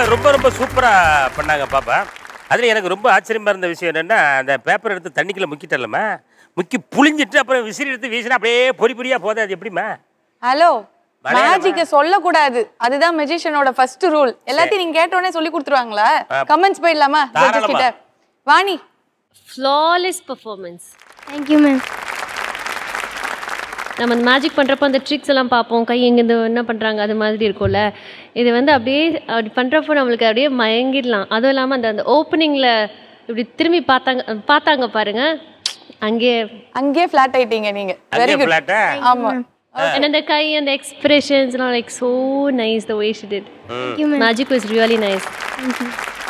ரொம்ப ரொம்ப சூப்பரா பண்ணாங்க பாப்பா அதுல எனக்கு ரொம்ப ஆச்சரியமா இருந்த விஷயம் என்னன்னா அந்த பேப்பர் எடுத்து தண்ணிக்குள்ள முக்கிட்டலமா முக்கி புளிஞ்சிட்டு அப்புறம் விசிறி எடுத்து வீசினா அப்படியே பொறி பொரியா போதே அது எப்படிமா ஹலோ மலையாளமா? மேஜிக்க சொல்லக்கூடாது அதுதான் மெஜிஷியனோட ஃபர்ஸ்ட் ரூல் எல்லாத்தையும் நீங்க கேட்டோடனே சொல்லி கொடுத்துருவாங்களா கமெண்ட்ஸ் போயிடலாமா judges தாராளமா. கிட்ட Vani flawless performance thank you ma'am நம்ம அந்த மேஜிக் பண்ணுறப்போ அந்த ட்ரிக்ஸ் எல்லாம் பார்ப்போம் கை எங்கேருந்து என்ன பண்ணுறாங்க அது மாதிரி இருக்கும்ல இது வந்து அப்படியே அப்படி பண்ணுறப்போ நம்மளுக்கு அப்படியே மயங்கிடலாம் அதுவும் இல்லாமல் அந்த அந்த ஓப்பனிங்கில் இப்படி திரும்பி பார்த்தாங்க பார்த்தாங்க பாருங்க அங்கேயே அங்கேயே ஃபிளாட் ஆயிட்டீங்க நீங்க வெரி அங்கே குட் பிளாட்டா ஆமா And அந்த கை அந்த எக்ஸ்பிரஷன்ஸ்லாம் like so nice the way she did magic was really nice